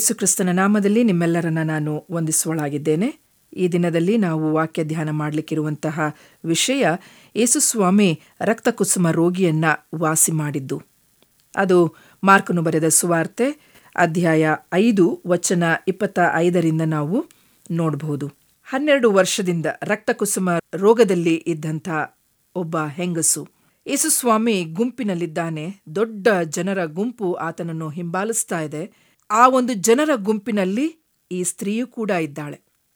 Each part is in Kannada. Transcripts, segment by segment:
ಯೇಸು ಕ್ರಿಸ್ತನ ನಾಮದಲ್ಲಿ ನಿಮ್ಮೆಲ್ಲರನ್ನ ನಾನು ವಂದಿಸುವಳಾಗಿದ್ದೇನೆ ಈ ದಿನದಲ್ಲಿ ನಾವು ವಾಕ್ಯ ಧ್ಯಾನ ಮಾಡಲಿಕ್ಕಿರುವಂತಹ ವಿಷಯ ಯೇಸುಸ್ವಾಮಿ ರಕ್ತಕುಸುಮ ರೋಗಿಯನ್ನ ವಾಸಿ ಮಾಡಿದ್ದು ಅದು ಮಾರ್ಕನು ಬರೆದ ಸುವಾರ್ತೆ ಅಧ್ಯಾಯ ಐದು ವಚನ ಇಪ್ಪತ್ತ ಐದರಿಂದ ನಾವು ನೋಡಬಹುದು ಹನ್ನೆರಡು ವರ್ಷದಿಂದ ರಕ್ತಕುಸುಮ ರೋಗದಲ್ಲಿ ಇದ್ದಂಥ ಒಬ್ಬ ಹೆಂಗಸು ಯೇಸುಸ್ವಾಮಿ ಗುಂಪಿನಲ್ಲಿದ್ದಾನೆ ದೊಡ್ಡ ಜನರ ಗುಂಪು ಆತನನ್ನು ಹಿಂಬಾಲಿಸ್ತಾ ಇದೆ ಆ ಒಂದು ಜನರ ಗುಂಪಿನಲ್ಲಿ ಈ ಸ್ತ್ರೀಯು ಕೂಡ ಇದ್ದಾಳೆ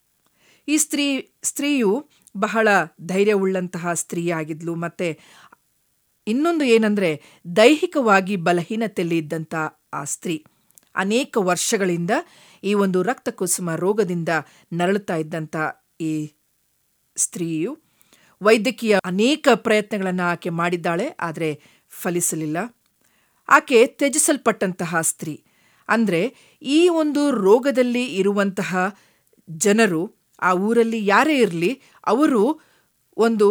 ಈ ಸ್ತ್ರೀ ಸ್ತ್ರೀಯು ಬಹಳ ಧೈರ್ಯವುಳ್ಳಂತಹ ಸ್ತ್ರೀಯಾಗಿದ್ಲು ಮತ್ತೆ ಇನ್ನೊಂದು ಏನಂದ್ರೆ ದೈಹಿಕವಾಗಿ ಬಲಹೀನತೆಯಲ್ಲಿ ಇದ್ದಂಥ ಆ ಸ್ತ್ರೀ ಅನೇಕ ವರ್ಷಗಳಿಂದ ಈ ಒಂದು ರಕ್ತಕುಸುಮ ರೋಗದಿಂದ ನರಳುತ್ತಾ ಇದ್ದಂಥ ಈ ಸ್ತ್ರೀಯು ವೈದ್ಯಕೀಯ ಅನೇಕ ಪ್ರಯತ್ನಗಳನ್ನು ಆಕೆ ಮಾಡಿದ್ದಾಳೆ ಆದರೆ ಫಲಿಸಲಿಲ್ಲ ಆಕೆ ತ್ಯಜಿಸಲ್ಪಟ್ಟಂತಹ ಸ್ತ್ರೀ ಅಂದರೆ ಈ ಒಂದು ರೋಗದಲ್ಲಿ ಇರುವಂತಹ ಜನರು ಆ ಊರಲ್ಲಿ ಯಾರೇ ಇರಲಿ ಅವರು ಒಂದು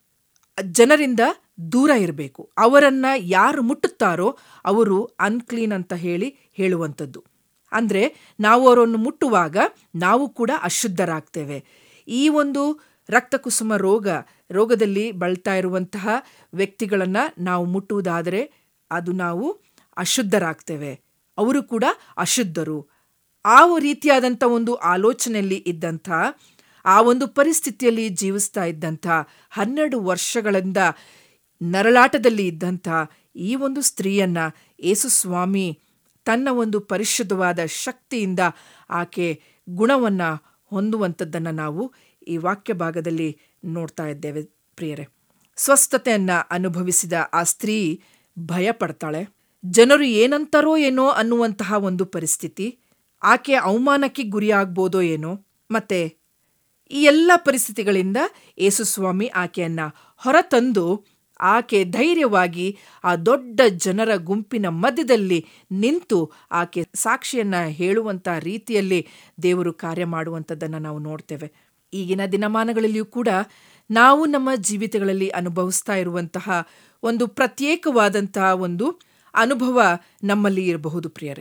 ಜನರಿಂದ ದೂರ ಇರಬೇಕು ಅವರನ್ನ ಯಾರು ಮುಟ್ಟುತ್ತಾರೋ ಅವರು ಅನ್ಕ್ಲೀನ್ ಅಂತ ಹೇಳಿ ಹೇಳುವಂಥದ್ದು ಅಂದರೆ ನಾವು ಅವರನ್ನು ಮುಟ್ಟುವಾಗ ನಾವು ಕೂಡ ಅಶುದ್ಧರಾಗ್ತೇವೆ ಈ ಒಂದು ರಕ್ತಕುಸುಮ ರೋಗ ರೋಗದಲ್ಲಿ ಬಳಲ್ತಾ ಇರುವಂತಹ ವ್ಯಕ್ತಿಗಳನ್ನು ನಾವು ಮುಟ್ಟುವುದಾದರೆ ಅದು ನಾವು ಅಶುದ್ಧರಾಗ್ತೇವೆ ಅವರು ಕೂಡ ಅಶುದ್ಧರು ಆ ರೀತಿಯಾದಂಥ ಒಂದು ಆಲೋಚನೆಯಲ್ಲಿ ಇದ್ದಂಥ ಆ ಒಂದು ಪರಿಸ್ಥಿತಿಯಲ್ಲಿ ಜೀವಿಸ್ತಾ ಇದ್ದಂಥ ಹನ್ನೆರಡು ವರ್ಷಗಳಿಂದ ನರಳಾಟದಲ್ಲಿ ಇದ್ದಂಥ ಈ ಒಂದು ಸ್ತ್ರೀಯನ್ನ ಯೇಸುಸ್ವಾಮಿ ತನ್ನ ಒಂದು ಪರಿಶುದ್ಧವಾದ ಶಕ್ತಿಯಿಂದ ಆಕೆ ಗುಣವನ್ನು ಹೊಂದುವಂಥದ್ದನ್ನು ನಾವು ಈ ವಾಕ್ಯ ಭಾಗದಲ್ಲಿ ನೋಡ್ತಾ ಇದ್ದೇವೆ ಪ್ರಿಯರೇ ಸ್ವಸ್ಥತೆಯನ್ನು ಅನುಭವಿಸಿದ ಆ ಸ್ತ್ರೀ ಭಯ ಪಡ್ತಾಳೆ ಜನರು ಏನಂತಾರೋ ಏನೋ ಅನ್ನುವಂತಹ ಒಂದು ಪರಿಸ್ಥಿತಿ ಆಕೆ ಅವಮಾನಕ್ಕೆ ಗುರಿಯಾಗ್ಬೋದೋ ಏನೋ ಮತ್ತೆ ಈ ಎಲ್ಲ ಪರಿಸ್ಥಿತಿಗಳಿಂದ ಯೇಸುಸ್ವಾಮಿ ಆಕೆಯನ್ನ ಹೊರತಂದು ಆಕೆ ಧೈರ್ಯವಾಗಿ ಆ ದೊಡ್ಡ ಜನರ ಗುಂಪಿನ ಮಧ್ಯದಲ್ಲಿ ನಿಂತು ಆಕೆ ಸಾಕ್ಷಿಯನ್ನ ಹೇಳುವಂಥ ರೀತಿಯಲ್ಲಿ ದೇವರು ಕಾರ್ಯ ಮಾಡುವಂಥದ್ದನ್ನು ನಾವು ನೋಡ್ತೇವೆ ಈಗಿನ ದಿನಮಾನಗಳಲ್ಲಿಯೂ ಕೂಡ ನಾವು ನಮ್ಮ ಜೀವಿತಗಳಲ್ಲಿ ಅನುಭವಿಸ್ತಾ ಇರುವಂತಹ ಒಂದು ಪ್ರತ್ಯೇಕವಾದಂತಹ ಒಂದು ಅನುಭವ ನಮ್ಮಲ್ಲಿ ಇರಬಹುದು ಪ್ರಿಯರೇ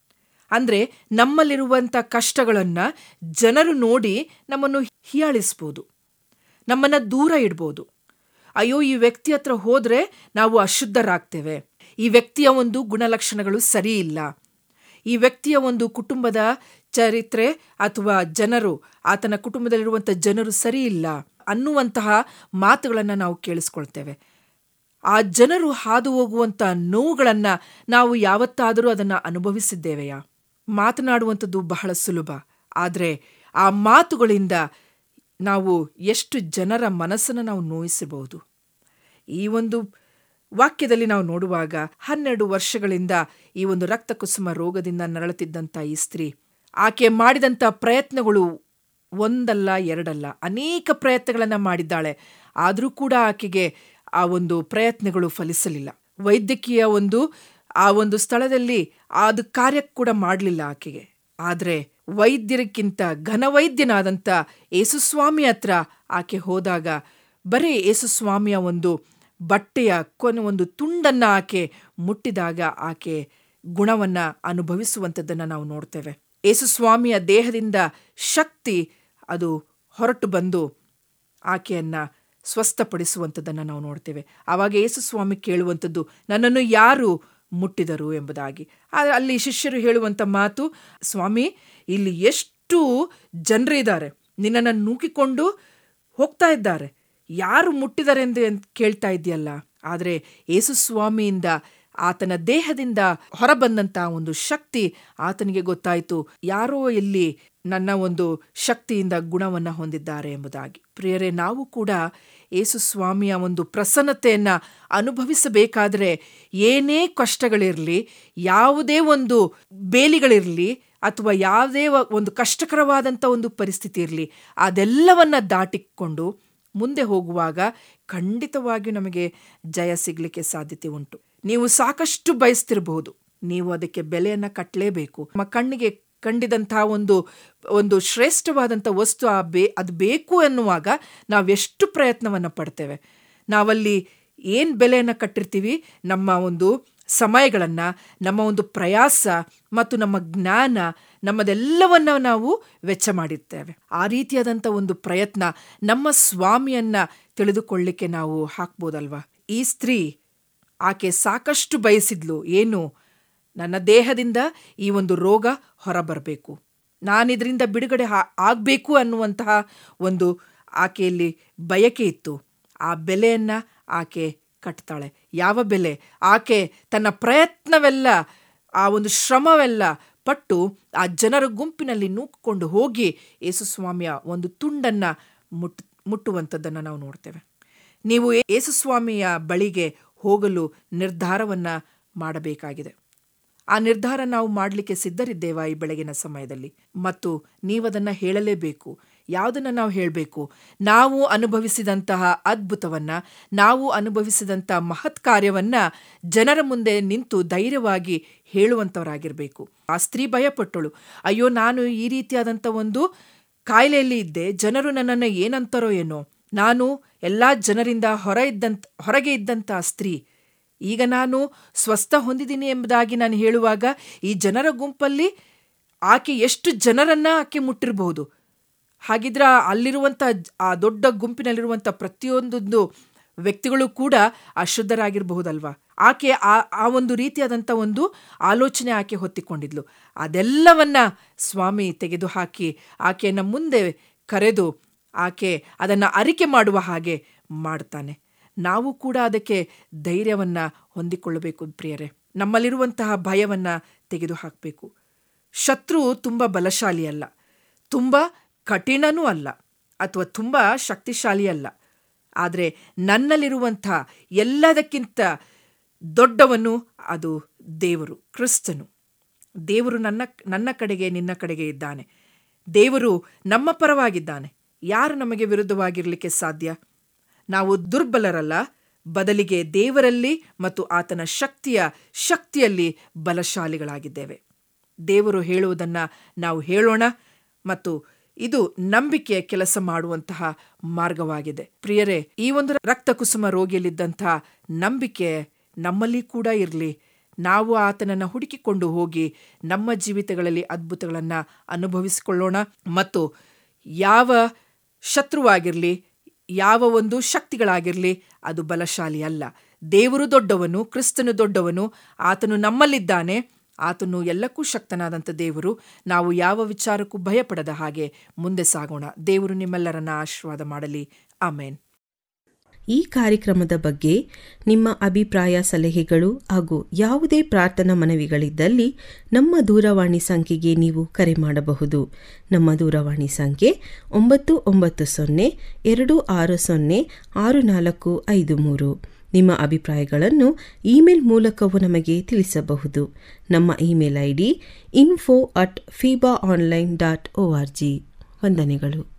ಅಂದರೆ ನಮ್ಮಲ್ಲಿರುವಂಥ ಕಷ್ಟಗಳನ್ನು ಜನರು ನೋಡಿ ನಮ್ಮನ್ನು ಹೀಯಾಳಿಸ್ಬೋದು ನಮ್ಮನ್ನು ದೂರ ಇಡ್ಬೋದು ಅಯ್ಯೋ ಈ ವ್ಯಕ್ತಿ ಹತ್ರ ಹೋದರೆ ನಾವು ಅಶುದ್ಧರಾಗ್ತೇವೆ ಈ ವ್ಯಕ್ತಿಯ ಒಂದು ಗುಣಲಕ್ಷಣಗಳು ಸರಿ ಇಲ್ಲ ಈ ವ್ಯಕ್ತಿಯ ಒಂದು ಕುಟುಂಬದ ಚರಿತ್ರೆ ಅಥವಾ ಜನರು ಆತನ ಕುಟುಂಬದಲ್ಲಿರುವಂಥ ಜನರು ಸರಿ ಇಲ್ಲ ಅನ್ನುವಂತಹ ಮಾತುಗಳನ್ನು ನಾವು ಕೇಳಿಸ್ಕೊಳ್ತೇವೆ ಆ ಜನರು ಹಾದು ಹೋಗುವಂಥ ನೋವುಗಳನ್ನು ನಾವು ಯಾವತ್ತಾದರೂ ಅದನ್ನು ಅನುಭವಿಸಿದ್ದೇವೆಯಾ ಮಾತನಾಡುವಂಥದ್ದು ಬಹಳ ಸುಲಭ ಆದರೆ ಆ ಮಾತುಗಳಿಂದ ನಾವು ಎಷ್ಟು ಜನರ ಮನಸ್ಸನ್ನು ನಾವು ನೋಯಿಸಬಹುದು ಈ ಒಂದು ವಾಕ್ಯದಲ್ಲಿ ನಾವು ನೋಡುವಾಗ ಹನ್ನೆರಡು ವರ್ಷಗಳಿಂದ ಈ ಒಂದು ರಕ್ತಕುಸುಮ ರೋಗದಿಂದ ನರಳುತ್ತಿದ್ದಂಥ ಈ ಸ್ತ್ರೀ ಆಕೆ ಮಾಡಿದಂಥ ಪ್ರಯತ್ನಗಳು ಒಂದಲ್ಲ ಎರಡಲ್ಲ ಅನೇಕ ಪ್ರಯತ್ನಗಳನ್ನು ಮಾಡಿದ್ದಾಳೆ ಆದರೂ ಕೂಡ ಆಕೆಗೆ ಆ ಒಂದು ಪ್ರಯತ್ನಗಳು ಫಲಿಸಲಿಲ್ಲ ವೈದ್ಯಕೀಯ ಒಂದು ಆ ಒಂದು ಸ್ಥಳದಲ್ಲಿ ಅದು ಕಾರ್ಯ ಕೂಡ ಮಾಡಲಿಲ್ಲ ಆಕೆಗೆ ಆದರೆ ವೈದ್ಯರಿಗಿಂತ ಘನವೈದ್ಯನಾದಂಥ ಯೇಸುಸ್ವಾಮಿ ಹತ್ರ ಆಕೆ ಹೋದಾಗ ಬರೀ ಯೇಸುಸ್ವಾಮಿಯ ಒಂದು ಬಟ್ಟೆಯ ಕೊನೆ ಒಂದು ತುಂಡನ್ನು ಆಕೆ ಮುಟ್ಟಿದಾಗ ಆಕೆ ಗುಣವನ್ನು ಅನುಭವಿಸುವಂಥದ್ದನ್ನು ನಾವು ನೋಡ್ತೇವೆ ಯೇಸುಸ್ವಾಮಿಯ ದೇಹದಿಂದ ಶಕ್ತಿ ಅದು ಹೊರಟು ಬಂದು ಆಕೆಯನ್ನು ಸ್ವಸ್ಥಪಡಿಸುವಂಥದ್ದನ್ನು ನಾವು ನೋಡ್ತೇವೆ ಆವಾಗ ಯೇಸುಸ್ವಾಮಿ ಕೇಳುವಂಥದ್ದು ನನ್ನನ್ನು ಯಾರು ಮುಟ್ಟಿದರು ಎಂಬುದಾಗಿ ಅಲ್ಲಿ ಶಿಷ್ಯರು ಹೇಳುವಂಥ ಮಾತು ಸ್ವಾಮಿ ಇಲ್ಲಿ ಎಷ್ಟು ಜನರಿದ್ದಾರೆ ನಿನ್ನನ್ನು ನೂಕಿಕೊಂಡು ಹೋಗ್ತಾ ಇದ್ದಾರೆ ಯಾರು ಮುಟ್ಟಿದ್ದಾರೆ ಎಂದು ಕೇಳ್ತಾ ಇದೆಯಲ್ಲ ಆದರೆ ಯೇಸುಸ್ವಾಮಿಯಿಂದ ಆತನ ದೇಹದಿಂದ ಹೊರಬಂದಂಥ ಒಂದು ಶಕ್ತಿ ಆತನಿಗೆ ಗೊತ್ತಾಯಿತು ಯಾರೋ ಇಲ್ಲಿ ನನ್ನ ಒಂದು ಶಕ್ತಿಯಿಂದ ಗುಣವನ್ನು ಹೊಂದಿದ್ದಾರೆ ಎಂಬುದಾಗಿ ಪ್ರಿಯರೇ ನಾವು ಕೂಡ ಯೇಸುಸ್ವಾಮಿಯ ಒಂದು ಪ್ರಸನ್ನತೆಯನ್ನು ಅನುಭವಿಸಬೇಕಾದರೆ ಏನೇ ಕಷ್ಟಗಳಿರಲಿ ಯಾವುದೇ ಒಂದು ಬೇಲಿಗಳಿರಲಿ ಅಥವಾ ಯಾವುದೇ ಒಂದು ಕಷ್ಟಕರವಾದಂಥ ಒಂದು ಪರಿಸ್ಥಿತಿ ಇರಲಿ ಅದೆಲ್ಲವನ್ನ ದಾಟಿಕೊಂಡು ಮುಂದೆ ಹೋಗುವಾಗ ಖಂಡಿತವಾಗಿಯೂ ನಮಗೆ ಜಯ ಸಿಗಲಿಕ್ಕೆ ಸಾಧ್ಯತೆ ಉಂಟು ನೀವು ಸಾಕಷ್ಟು ಬಯಸ್ತಿರಬಹುದು ನೀವು ಅದಕ್ಕೆ ಬೆಲೆಯನ್ನು ಕಟ್ಟಲೇಬೇಕು ನಮ್ಮ ಕಣ್ಣಿಗೆ ಕಂಡಿದಂತಹ ಒಂದು ಒಂದು ಶ್ರೇಷ್ಠವಾದಂಥ ವಸ್ತು ಆ ಬೇ ಅದು ಬೇಕು ಎನ್ನುವಾಗ ನಾವೆಷ್ಟು ಪ್ರಯತ್ನವನ್ನು ಪಡ್ತೇವೆ ನಾವಲ್ಲಿ ಏನು ಬೆಲೆಯನ್ನು ಕಟ್ಟಿರ್ತೀವಿ ನಮ್ಮ ಒಂದು ಸಮಯಗಳನ್ನು ನಮ್ಮ ಒಂದು ಪ್ರಯಾಸ ಮತ್ತು ನಮ್ಮ ಜ್ಞಾನ ನಮ್ಮದೆಲ್ಲವನ್ನ ನಾವು ವೆಚ್ಚ ಮಾಡಿರ್ತೇವೆ ಆ ರೀತಿಯಾದಂಥ ಒಂದು ಪ್ರಯತ್ನ ನಮ್ಮ ಸ್ವಾಮಿಯನ್ನ ತಿಳಿದುಕೊಳ್ಳಿಕ್ಕೆ ನಾವು ಹಾಕ್ಬೋದಲ್ವಾ ಈ ಸ್ತ್ರೀ ಆಕೆ ಸಾಕಷ್ಟು ಬಯಸಿದ್ಲು ಏನು ನನ್ನ ದೇಹದಿಂದ ಈ ಒಂದು ರೋಗ ಹೊರಬರಬೇಕು ನಾನಿದರಿಂದ ಬಿಡುಗಡೆ ಆಗಬೇಕು ಅನ್ನುವಂತಹ ಒಂದು ಆಕೆಯಲ್ಲಿ ಬಯಕೆ ಇತ್ತು ಆ ಬೆಲೆಯನ್ನು ಆಕೆ ಕಟ್ತಾಳೆ ಯಾವ ಬೆಲೆ ಆಕೆ ತನ್ನ ಪ್ರಯತ್ನವೆಲ್ಲ ಆ ಒಂದು ಶ್ರಮವೆಲ್ಲ ಪಟ್ಟು ಆ ಜನರ ಗುಂಪಿನಲ್ಲಿ ನೂಕಿಕೊಂಡು ಹೋಗಿ ಯೇಸುಸ್ವಾಮಿಯ ಒಂದು ತುಂಡನ್ನು ಮುಟ್ ಮುಟ್ಟುವಂಥದ್ದನ್ನು ನಾವು ನೋಡ್ತೇವೆ ನೀವು ಯೇಸುಸ್ವಾಮಿಯ ಬಳಿಗೆ ಹೋಗಲು ನಿರ್ಧಾರವನ್ನು ಮಾಡಬೇಕಾಗಿದೆ ಆ ನಿರ್ಧಾರ ನಾವು ಮಾಡಲಿಕ್ಕೆ ಸಿದ್ಧರಿದ್ದೇವಾ ಈ ಬೆಳಗಿನ ಸಮಯದಲ್ಲಿ ಮತ್ತು ನೀವದನ್ನು ಹೇಳಲೇಬೇಕು ಯಾವುದನ್ನು ನಾವು ಹೇಳಬೇಕು ನಾವು ಅನುಭವಿಸಿದಂತಹ ಅದ್ಭುತವನ್ನು ನಾವು ಅನುಭವಿಸಿದಂಥ ಮಹತ್ ಕಾರ್ಯವನ್ನು ಜನರ ಮುಂದೆ ನಿಂತು ಧೈರ್ಯವಾಗಿ ಹೇಳುವಂಥವರಾಗಿರಬೇಕು ಆ ಸ್ತ್ರೀ ಭಯಪಟ್ಟಳು ಅಯ್ಯೋ ನಾನು ಈ ರೀತಿಯಾದಂಥ ಒಂದು ಕಾಯಿಲೆಯಲ್ಲಿ ಇದ್ದೆ ಜನರು ನನ್ನನ್ನು ಏನಂತಾರೋ ಏನೋ ನಾನು ಎಲ್ಲ ಜನರಿಂದ ಹೊರ ಇದ್ದಂಥ ಹೊರಗೆ ಇದ್ದಂಥ ಸ್ತ್ರೀ ಈಗ ನಾನು ಸ್ವಸ್ಥ ಹೊಂದಿದ್ದೀನಿ ಎಂಬುದಾಗಿ ನಾನು ಹೇಳುವಾಗ ಈ ಜನರ ಗುಂಪಲ್ಲಿ ಆಕೆ ಎಷ್ಟು ಜನರನ್ನ ಆಕೆ ಮುಟ್ಟಿರಬಹುದು ಹಾಗಿದ್ರೆ ಅಲ್ಲಿರುವಂಥ ಆ ದೊಡ್ಡ ಗುಂಪಿನಲ್ಲಿರುವಂಥ ಪ್ರತಿಯೊಂದೊಂದು ವ್ಯಕ್ತಿಗಳು ಕೂಡ ಅಶುದ್ಧರಾಗಿರಬಹುದಲ್ವಾ ಆಕೆ ಆ ಆ ಒಂದು ರೀತಿಯಾದಂಥ ಒಂದು ಆಲೋಚನೆ ಆಕೆ ಹೊತ್ತಿಕೊಂಡಿದ್ಲು ಅದೆಲ್ಲವನ್ನ ಸ್ವಾಮಿ ತೆಗೆದುಹಾಕಿ ಆಕೆಯನ್ನು ಮುಂದೆ ಕರೆದು ಆಕೆ ಅದನ್ನು ಅರಿಕೆ ಮಾಡುವ ಹಾಗೆ ಮಾಡ್ತಾನೆ ನಾವು ಕೂಡ ಅದಕ್ಕೆ ಧೈರ್ಯವನ್ನು ಹೊಂದಿಕೊಳ್ಳಬೇಕು ಪ್ರಿಯರೇ ನಮ್ಮಲ್ಲಿರುವಂತಹ ಭಯವನ್ನು ತೆಗೆದುಹಾಕಬೇಕು ಶತ್ರು ತುಂಬ ಬಲಶಾಲಿ ಅಲ್ಲ ತುಂಬ ಕಠಿಣನೂ ಅಲ್ಲ ಅಥವಾ ತುಂಬ ಶಕ್ತಿಶಾಲಿ ಅಲ್ಲ ಆದರೆ ನನ್ನಲ್ಲಿರುವಂಥ ಎಲ್ಲದಕ್ಕಿಂತ ದೊಡ್ಡವನು ಅದು ದೇವರು ಕ್ರಿಸ್ತನು ದೇವರು ನನ್ನ ನನ್ನ ಕಡೆಗೆ ನಿನ್ನ ಕಡೆಗೆ ಇದ್ದಾನೆ ದೇವರು ನಮ್ಮ ಪರವಾಗಿದ್ದಾನೆ ಯಾರು ನಮಗೆ ವಿರುದ್ಧವಾಗಿರಲಿಕ್ಕೆ ಸಾಧ್ಯ ನಾವು ದುರ್ಬಲರಲ್ಲ ಬದಲಿಗೆ ದೇವರಲ್ಲಿ ಮತ್ತು ಆತನ ಶಕ್ತಿಯ ಶಕ್ತಿಯಲ್ಲಿ ಬಲಶಾಲಿಗಳಾಗಿದ್ದೇವೆ ದೇವರು ಹೇಳುವುದನ್ನು ನಾವು ಹೇಳೋಣ ಮತ್ತು ಇದು ನಂಬಿಕೆಯ ಕೆಲಸ ಮಾಡುವಂತಹ ಮಾರ್ಗವಾಗಿದೆ ಪ್ರಿಯರೇ ಈ ಒಂದು ರಕ್ತ ಕುಸುಮ ರೋಗಿಯಲ್ಲಿದ್ದಂತಹ ನಂಬಿಕೆ ನಮ್ಮಲ್ಲಿ ಕೂಡ ಇರಲಿ ನಾವು ಆತನನ್ನು ಹುಡುಕಿಕೊಂಡು ಹೋಗಿ ನಮ್ಮ ಜೀವಿತಗಳಲ್ಲಿ ಅದ್ಭುತಗಳನ್ನು ಅನುಭವಿಸಿಕೊಳ್ಳೋಣ ಮತ್ತು ಯಾವ ಶತ್ರುವಾಗಿರಲಿ ಯಾವ ಒಂದು ಶಕ್ತಿಗಳಾಗಿರಲಿ ಅದು ಬಲಶಾಲಿ ಅಲ್ಲ ದೇವರು ದೊಡ್ಡವನು ಕ್ರಿಸ್ತನು ದೊಡ್ಡವನು ಆತನು ನಮ್ಮಲ್ಲಿದ್ದಾನೆ ಆತನು ಎಲ್ಲಕ್ಕೂ ಶಕ್ತನಾದಂಥ ದೇವರು ನಾವು ಯಾವ ವಿಚಾರಕ್ಕೂ ಭಯಪಡದ ಹಾಗೆ ಮುಂದೆ ಸಾಗೋಣ ದೇವರು ನಿಮ್ಮೆಲ್ಲರನ್ನ ಆಶೀರ್ವಾದ ಮಾಡಲಿ ಆಮೇನ್ ಈ ಕಾರ್ಯಕ್ರಮದ ಬಗ್ಗೆ ನಿಮ್ಮ ಅಭಿಪ್ರಾಯ ಸಲಹೆಗಳು ಹಾಗೂ ಯಾವುದೇ ಪ್ರಾರ್ಥನಾ ಮನವಿಗಳಿದ್ದಲ್ಲಿ ನಮ್ಮ ದೂರವಾಣಿ ಸಂಖ್ಯೆಗೆ ನೀವು ಕರೆ ಮಾಡಬಹುದು ನಮ್ಮ ದೂರವಾಣಿ ಸಂಖ್ಯೆ ಒಂಬತ್ತು ಒಂಬತ್ತು ಸೊನ್ನೆ ಎರಡು ಆರು ಸೊನ್ನೆ ಆರು ನಾಲ್ಕು ಐದು ಮೂರು ನಿಮ್ಮ ಅಭಿಪ್ರಾಯಗಳನ್ನು ಇಮೇಲ್ ಮೂಲಕವೂ ನಮಗೆ ತಿಳಿಸಬಹುದು ನಮ್ಮ email I D info at feeba online dot O R G ವಂದನೆಗಳು